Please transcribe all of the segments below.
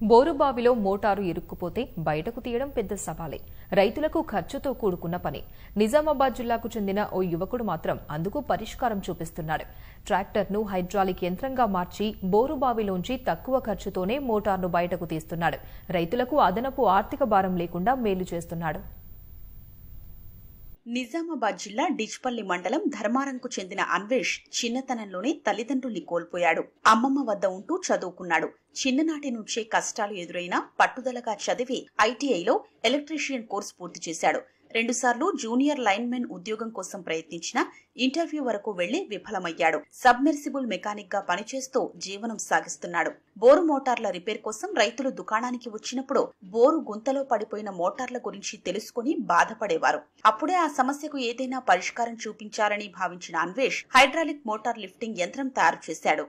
బోరుబావిలో motor ఇరుక్కుపోతే బయటకు తీయడం పెద్ద సవాలే రైతులకు ఖర్చుతో కూడుకున్న పని నిజామాబాద్ జిల్లాకు చెందిన ఓ యువకుడు మాత్రం అందుకు పరిష్కారం చూపిస్తున్నాడు ట్రాక్టర్ను హైడ్రాలిక్ యంత్రంగా మార్చి బోరుబావిలోంచి తక్కువ ఖర్చుతోనే మోటార్ను బయటకు తీస్తున్నాడు రైతులకు అదనపు ఆర్థిక భారం లేకుండా మేలు చేస్తున్నాడు నిజామాబాద్ జిల్లా డిచ్పల్లి మండలం ధర్మారంకు చెందిన అన్వేష్ చిన్నతనంలోనే తల్లిదండ్రుల్ని కోల్పోయాడు అమ్మమ్మ వద్ద ఉంటూ చదువుకున్నాడు చిన్ననాటి నుంచే కష్టాలు ఎదురైనా పట్టుదలగా చదివి ఐటీఐలో ఎలక్ట్రీషియన్ కోర్సు పూర్తి చేశాడు రెండుసార్లు జూనియర్ లైన్మెన్ ఉద్యోగం కోసం ప్రయత్నించిన ఇంటర్వ్యూ వరకు వెళ్లి విఫలమయ్యాడు సబ్మెర్సిబుల్ మెకానిక్ గా పనిచేస్తూ జీవనం సాగిస్తున్నాడు బోరు మోటార్ల రిపేర్ కోసం రైతులు దుకాణానికి వచ్చినప్పుడు బోరు గుంతలో పడిపోయిన మోటార్ల గురించి తెలుసుకుని బాధపడేవారు అప్పుడే ఆ సమస్యకు ఏదైనా పరిష్కారం చూపించాలని భావించిన అన్వేష్ హైడ్రాలిక్ మోటార్ లిఫ్టింగ్ యంత్రం తయారు చేశాడు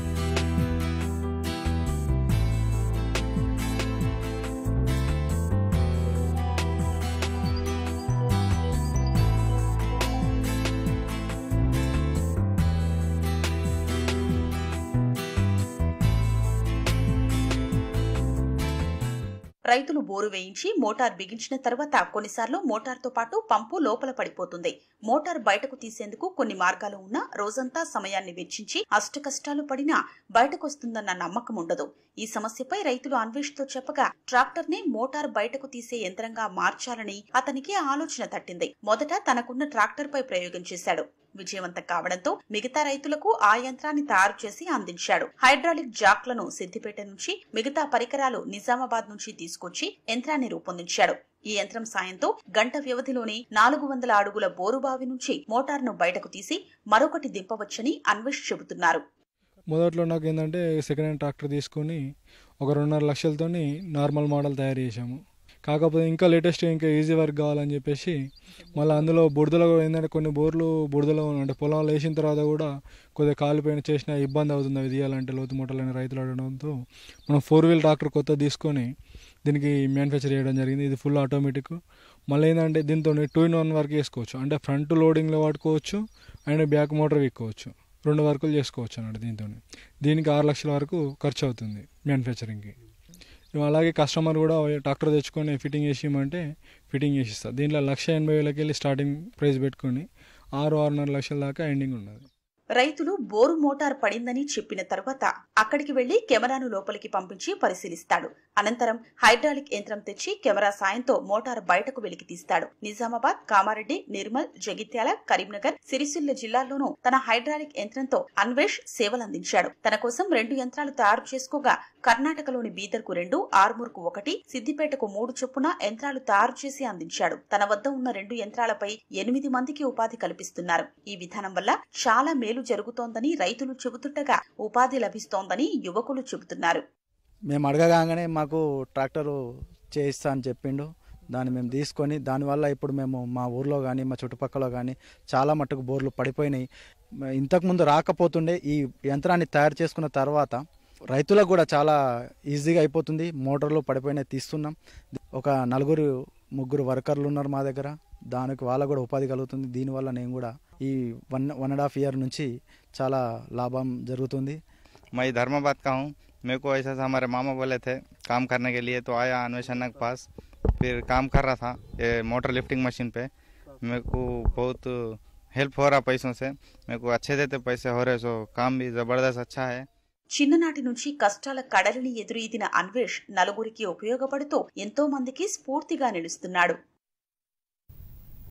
రైతులు బోరు వేయించి మోటార్ బిగించిన తర్వాత కొన్నిసార్లు మోటార్తో పాటు పంపు లోపల పడిపోతుంది మోటార్ బయటకు తీసేందుకు కొన్ని మార్గాలు ఉన్నా రోజంతా సమయాన్ని వెచ్చించి అష్టకష్టాలు పడినా బయటకొస్తుందన్న నమ్మకం ఉండదు ఈ సమస్యపై రైతులు అన్వేష్తో చెప్పగా ట్రాక్టర్ ని మోటార్ బయటకు తీసే యంత్రంగా మార్చాలని అతనికి ఆలోచన తట్టింది మొదట తనకున్న ట్రాక్టర్ పై ప్రయోగం చేశాడు విజయవంతం కావడంతో మిగతా రైతులకు ఆ యంత్రాన్ని తయారు చేసి అందించాడు హైడ్రాలిక్ జాక్లను సిద్దిపేట నుంచి మిగతా పరికరాలు నిజామాబాద్ నుంచి తీసుకొచ్చి యంత్రాన్ని రూపొందించాడు ఈ యంత్రం సాయంతో గంట వ్యవధిలోనే నాలుగు వందల అడుగుల బోరుబావి నుంచి మోటార్ను బయటకు తీసి మరొకటి దింపవచ్చని అన్వేష్ చెబుతున్నారు మొదట్లో నాకు ఏంటంటే సెకండ్ హ్యాండ్ ట్రాక్టర్ తీసుకొని ఒక రెండున్నర లక్షలతోని నార్మల్ మోడల్ తయారు చేసాము కాకపోతే ఇంకా లేటెస్ట్ ఇంకా ఈజీ వర్క్ కావాలని చెప్పేసి మళ్ళీ అందులో బురదలో ఏంటంటే కొన్ని బోర్లు బురదలో అంటే పొలంలో వేసిన తర్వాత కూడా కొద్దిగా కాలిపోయిన చేసిన ఇబ్బంది అవుతుంది అవి తీయాలంటే లోతు మూటలైన రైతులు అడగడంతో మనం ఫోర్ వీల్ ట్రాక్టర్ కొత్త తీసుకొని దీనికి మ్యానుఫ్యాక్చర్ చేయడం జరిగింది ఇది ఫుల్ ఆటోమేటిక్ మళ్ళీ ఏంటంటే దీంతో టూ ఇన్ వన్ వర్క్ చేసుకోవచ్చు అంటే ఫ్రంట్ లోడింగ్లో వాడుకోవచ్చు అండ్ బ్యాక్ మోటార్ విక్కోవచ్చు రెండు వర్కులు చేసుకోవచ్చు అన్నట్టు దీంతో దీనికి ఆరు లక్షల వరకు ఖర్చు అవుతుంది మ్యానుఫ్యాక్చరింగ్కి అలాగే కస్టమర్ కూడా ట్రాక్టర్ తెచ్చుకొని ఫిట్టింగ్ చేసి ఇవ్వమంటే ఫిట్టింగ్ చేసి ఇస్తారు దీంట్లో లక్ష ఎనభై వేలకి వెళ్ళి స్టార్టింగ్ ప్రైస్ పెట్టుకొని ఆరు ఆరున్నర లక్షల దాకా ఎండింగ్ ఉన్నది రైతులు బోరు మోటార్ పడిందని చెప్పిన తర్వాత అక్కడికి వెళ్లి కెమెరాను లోపలికి పంపించి పరిశీలిస్తాడు అనంతరం హైడ్రాలిక్ యంత్రం తెచ్చి కెమెరా సాయంతో మోటార్ బయటకు వెలికి తీస్తాడు నిజామాబాద్ కామారెడ్డి నిర్మల్ జగిత్యాల కరీంనగర్ సిరిసిల్ల జిల్లాల్లోనూ తన హైడ్రాలిక్ యంత్రంతో అన్వేష్ సేవలందించాడు తన కోసం రెండు యంత్రాలు తయారు చేసుకోగా కర్ణాటకలోని బీదర్కు రెండు ఆర్మూర్కు ఒకటి సిద్దిపేటకు మూడు చొప్పున యంత్రాలు తయారు చేసి అందించాడు తన వద్ద ఉన్న రెండు యంత్రాలపై ఎనిమిది మందికి ఉపాధి కల్పిస్తున్నారు ఈ విధానం వల్ల చాలా మేలు జరుగుతోందని రైతులు చెబుతుండగా ఉపాధి లభిస్తోందని యువకులు చెబుతున్నారు మేము అడగగానే మాకు ట్రాక్టరు చేయిస్తా అని చెప్పిండు దాన్ని మేము తీసుకొని దానివల్ల ఇప్పుడు మేము మా ఊర్లో కానీ మా చుట్టుపక్కల కానీ చాలా మట్టుకు బోర్లు పడిపోయినాయి ఇంతకుముందు రాకపోతుండే ఈ యంత్రాన్ని తయారు చేసుకున్న తర్వాత రైతులకు కూడా చాలా ఈజీగా అయిపోతుంది మోటార్లు పడిపోయినాయి తీస్తున్నాం ఒక నలుగురు ముగ్గురు వర్కర్లు ఉన్నారు మా దగ్గర దానికి వాళ్ళకు కూడా ఉపాధి కలుగుతుంది దీనివల్ల నేను కూడా ఈ one one and half year నుంచి చాలా లాభం జరుగుతుంది मैं धर्माबाद का हूँ मेरे को ऐसा था हमारे मामा बोले थे काम करने के लिए तो आया अन्वेषण के पास फिर काम कर रहा था ये मोटर लिफ्टिंग मशीन पे मेरे को बहुत हेल्प हो रहा पैसों से मेरे को अच्छे देते पैसे हो रहे सो काम भी ज़बरदस्त अच्छा है చిన్ననాటి నుంచి కష్టాల కడలిని ఎదురీదిన అన్వేష్ నలుగురికి ఉపయోగపడుతూ ఎంతో మందికి స్ఫూర్తిగా నిలుస్తున్నాడు